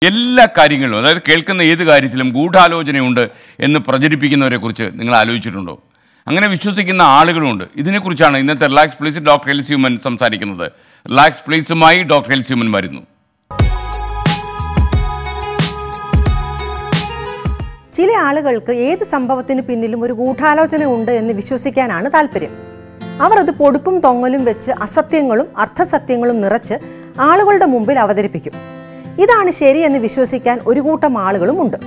എല്ലാ കാര്യങ്ങളിലും അതായത് കേൾക്കുന്ന ഏത് കാര്യത്തിലും ഗൂഢാലോചനയുണ്ട് എന്ന് പ്രചരിപ്പിക്കുന്നവരെ കുറിച്ച് നിങ്ങൾ ആലോചിച്ചിട്ടുണ്ടോ അങ്ങനെ വിശ്വസിക്കുന്ന ആളുകളുമുണ്ട് ഇതിനെക്കുറിച്ചാണ് ഇന്നത്തെ relax please doctor L Suman സംസാരിക്കുന്നത് റിലാക്സ് പ്ലീസുമായി ഡോക്ടർ എൽ സ്യൂമൻ വരുന്നു ചില ആളുകൾക്ക് ഏത് സംഭവത്തിന് പിന്നിലും ഒരു ഗൂഢാലോചന ഉണ്ട് എന്ന് വിശ്വസിക്കാനാണ് താല്പര്യം അവർ അത് പൊടുപ്പും തൊങ്ങലും വെച്ച് അസത്യങ്ങളും അർത്ഥസത്യങ്ങളും നിറച്ച് ആളുകളുടെ മുമ്പിൽ അവതരിപ്പിക്കും ഇതാണ് ശരിയെന്ന് വിശ്വസിക്കാൻ ഒരു കൂട്ടം ആളുകളും ഉണ്ട്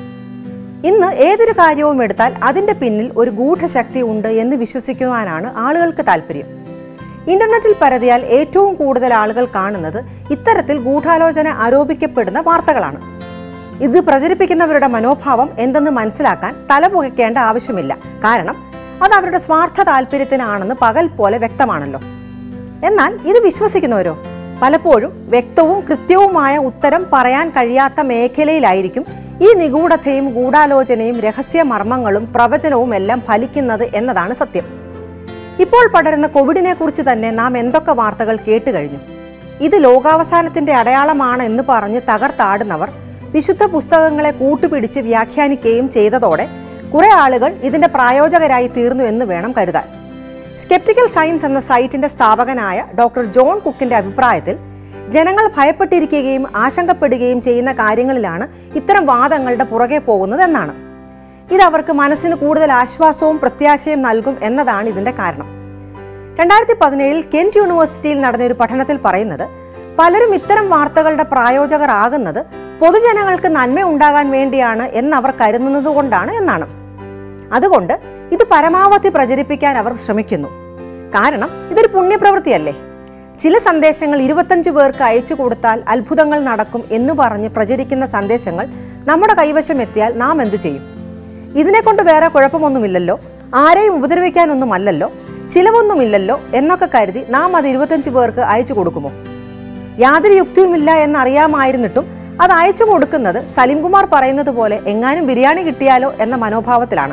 ഇന്ന് ഏതൊരു കാര്യവും എടുത്താൽ അതിന്റെ പിന്നിൽ ഒരു ഗൂഢശക്തി ഉണ്ട് എന്ന് വിശ്വസിക്കുവാനാണ് ആളുകൾക്ക് താല്പര്യം ഇന്റർനെറ്റിൽ പരതിയാൽ ഏറ്റവും കൂടുതൽ ആളുകൾ കാണുന്നത് ഇത്തരത്തിൽ ഗൂഢാലോചന ആരോപിക്കപ്പെടുന്ന വാർത്തകളാണ് ഇത് പ്രചരിപ്പിക്കുന്നവരുടെ മനോഭാവം എന്തെന്ന് മനസ്സിലാക്കാൻ തലപുകയ്ക്കേണ്ട ആവശ്യമില്ല കാരണം അത് അവരുടെ സ്വാർത്ഥ താല്പര്യത്തിനാണെന്ന് പകൽ പോലെ വ്യക്തമാണല്ലോ എന്നാൽ ഇത് വിശ്വസിക്കുന്നവരോ പലപ്പോഴും വ്യക്തവും കൃത്യവുമായ ഉത്തരം പറയാൻ കഴിയാത്ത മേഖലയിലായിരിക്കും ഈ നിഗൂഢതയും ഗൂഢാലോചനയും രഹസ്യ മർമ്മങ്ങളും പ്രവചനവും എല്ലാം ഫലിക്കുന്നത് എന്നതാണ് സത്യം ഇപ്പോൾ പടരുന്ന കോവിഡിനെ കുറിച്ച് തന്നെ നാം എന്തൊക്കെ വാർത്തകൾ കേട്ട് കഴിഞ്ഞു ഇത് ലോകാവസാനത്തിന്റെ അടയാളമാണ് എന്ന് പറഞ്ഞ് തകർത്താടുന്നവർ വിശുദ്ധ പുസ്തകങ്ങളെ കൂട്ടുപിടിച്ച് വ്യാഖ്യാനിക്കുകയും ചെയ്തതോടെ കുറെ ആളുകൾ ഇതിന്റെ പ്രായോജകരായി തീർന്നു എന്ന് വേണം കരുതാൻ സ്കെപ്റ്റിക്കൽ സയൻസ് എന്ന സൈറ്റിന്റെ സ്ഥാപകനായ ഡോക്ടർ ജോൺ കുക്കിന്റെ അഭിപ്രായത്തിൽ ജനങ്ങൾ ഭയപ്പെട്ടിരിക്കുകയും ആശങ്കപ്പെടുകയും ചെയ്യുന്ന കാര്യങ്ങളിലാണ് ഇത്തരം വാദങ്ങളുടെ പുറകെ പോകുന്നത് എന്നാണ് ഇത് അവർക്ക് മനസ്സിന് കൂടുതൽ ആശ്വാസവും പ്രത്യാശയും നൽകും എന്നതാണ് ഇതിന്റെ കാരണം രണ്ടായിരത്തി പതിനേഴിൽ കെന്റ് യൂണിവേഴ്സിറ്റിയിൽ നടന്ന ഒരു പഠനത്തിൽ പറയുന്നത് പലരും ഇത്തരം വാർത്തകളുടെ പ്രായോജകർ ആകുന്നത് പൊതുജനങ്ങൾക്ക് നന്മ ഉണ്ടാകാൻ വേണ്ടിയാണ് എന്നവർ കരുതുന്നത് കൊണ്ടാണ് എന്നാണ് അതുകൊണ്ട് ഇത് പരമാവധി പ്രചരിപ്പിക്കാൻ അവർ ശ്രമിക്കുന്നു കാരണം ഇതൊരു പുണ്യപ്രവൃത്തിയല്ലേ ചില സന്ദേശങ്ങൾ ഇരുപത്തഞ്ച് പേർക്ക് അയച്ചു കൊടുത്താൽ അത്ഭുതങ്ങൾ നടക്കും എന്ന് പറഞ്ഞ് പ്രചരിക്കുന്ന സന്ദേശങ്ങൾ നമ്മുടെ കൈവശം എത്തിയാൽ നാം എന്തു ചെയ്യും ഇതിനെക്കൊണ്ട് വേറെ കുഴപ്പമൊന്നുമില്ലല്ലോ ആരെയും ഉപദ്രവിക്കാനൊന്നുമല്ലല്ലോ ചിലവൊന്നുമില്ലല്ലോ എന്നൊക്കെ കരുതി നാം അത് ഇരുപത്തഞ്ച് പേർക്ക് അയച്ചു കൊടുക്കുമോ യാതൊരു യുക്തിയുമില്ല എന്നറിയാമായിരുന്നിട്ടും അത് അയച്ചു കൊടുക്കുന്നത് സലിംകുമാർ പറയുന്നത് പോലെ എങ്ങാനും ബിരിയാണി കിട്ടിയാലോ എന്ന മനോഭാവത്തിലാണ്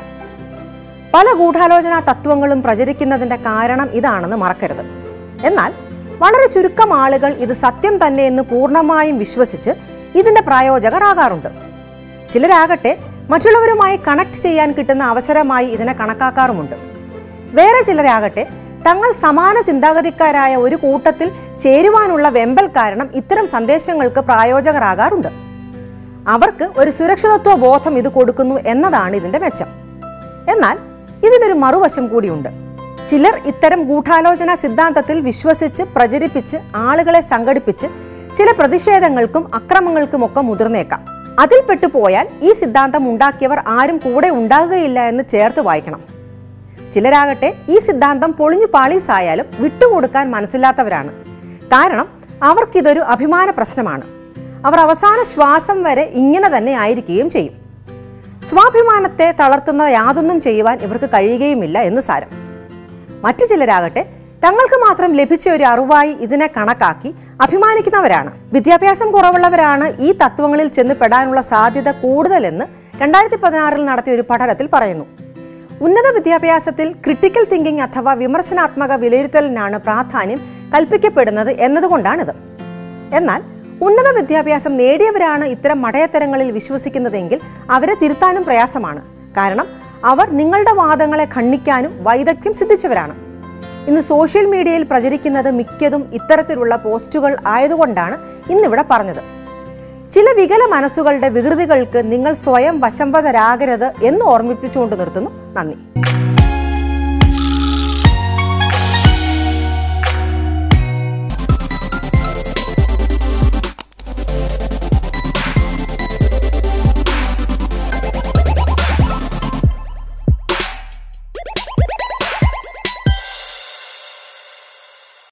പല ഗൂഢാലോചനാ തത്വങ്ങളും പ്രചരിക്കുന്നതിന്റെ കാരണം ഇതാണെന്ന് മറക്കരുത് എന്നാൽ വളരെ ചുരുക്കം ആളുകൾ ഇത് സത്യം തന്നെ എന്ന് പൂർണ്ണമായും വിശ്വസിച്ച് ഇതിന്റെ പ്രായോജകർ ആകാറുണ്ട് ചിലരാകട്ടെ മറ്റുള്ളവരുമായി കണക്ട് ചെയ്യാൻ കിട്ടുന്ന അവസരമായി ഇതിനെ കണക്കാക്കാറുമുണ്ട് വേറെ ചിലരാകട്ടെ തങ്ങൾ സമാന ചിന്താഗതിക്കാരായ ഒരു കൂട്ടത്തിൽ ചേരുവാനുള്ള വെമ്പൽ കാരണം ഇത്തരം സന്ദേശങ്ങൾക്ക് പ്രായോജകരാകാറുണ്ട് അവർക്ക് ഒരു സുരക്ഷിതത്വ ബോധം ഇത് കൊടുക്കുന്നു എന്നതാണ് ഇതിന്റെ മെച്ചം എന്നാൽ ഇതിനൊരു മറുവശം കൂടിയുണ്ട് ചിലർ ഇത്തരം ഗൂഢാലോചന സിദ്ധാന്തത്തിൽ വിശ്വസിച്ച് പ്രചരിപ്പിച്ച് ആളുകളെ സംഘടിപ്പിച്ച് ചില പ്രതിഷേധങ്ങൾക്കും അക്രമങ്ങൾക്കുമൊക്കെ മുതിർന്നേക്കാം അതിൽപ്പെട്ടു പോയാൽ ഈ സിദ്ധാന്തം ഉണ്ടാക്കിയവർ ആരും കൂടെ ഉണ്ടാകുകയില്ല എന്ന് ചേർത്ത് വായിക്കണം ചിലരാകട്ടെ ഈ സിദ്ധാന്തം പൊളിഞ്ഞു പാളീസായാലും വിട്ടുകൊടുക്കാൻ മനസ്സില്ലാത്തവരാണ് കാരണം അവർക്കിതൊരു അഭിമാന പ്രശ്നമാണ് അവർ അവസാന ശ്വാസം വരെ ഇങ്ങനെ തന്നെ ആയിരിക്കുകയും ചെയ്യും സ്വാഭിമാനത്തെ തളർത്തുന്ന യാതൊന്നും ചെയ്യുവാൻ ഇവർക്ക് കഴിയുകയുമില്ല എന്ന് സാരം മറ്റു ചിലരാകട്ടെ തങ്ങൾക്ക് മാത്രം ലഭിച്ച ഒരു അറിവായി ഇതിനെ കണക്കാക്കി അഭിമാനിക്കുന്നവരാണ് വിദ്യാഭ്യാസം കുറവുള്ളവരാണ് ഈ തത്വങ്ങളിൽ ചെന്ന് പെടാനുള്ള സാധ്യത കൂടുതലെന്ന് രണ്ടായിരത്തി പതിനാറിൽ നടത്തിയ ഒരു പഠനത്തിൽ പറയുന്നു ഉന്നത വിദ്യാഭ്യാസത്തിൽ ക്രിട്ടിക്കൽ തിങ്കിങ് അഥവാ വിമർശനാത്മക വിലയിരുത്തലിനാണ് പ്രാധാന്യം കൽപ്പിക്കപ്പെടുന്നത് എന്നതുകൊണ്ടാണിത് എന്നാൽ ഉന്നത വിദ്യാഭ്യാസം നേടിയവരാണ് ഇത്തരം മടയത്തരങ്ങളിൽ വിശ്വസിക്കുന്നതെങ്കിൽ അവരെ തിരുത്താനും പ്രയാസമാണ് കാരണം അവർ നിങ്ങളുടെ വാദങ്ങളെ ഖണ്ഡിക്കാനും വൈദഗ്ധ്യം സിദ്ധിച്ചവരാണ് ഇന്ന് സോഷ്യൽ മീഡിയയിൽ പ്രചരിക്കുന്നത് മിക്കതും ഇത്തരത്തിലുള്ള പോസ്റ്റുകൾ ആയതുകൊണ്ടാണ് ഇന്നിവിടെ പറഞ്ഞത് ചില വികല മനസ്സുകളുടെ വികൃതികൾക്ക് നിങ്ങൾ സ്വയം വശംവദരാകരുത് എന്ന് ഓർമ്മിപ്പിച്ചുകൊണ്ട് നിർത്തുന്നു നന്ദി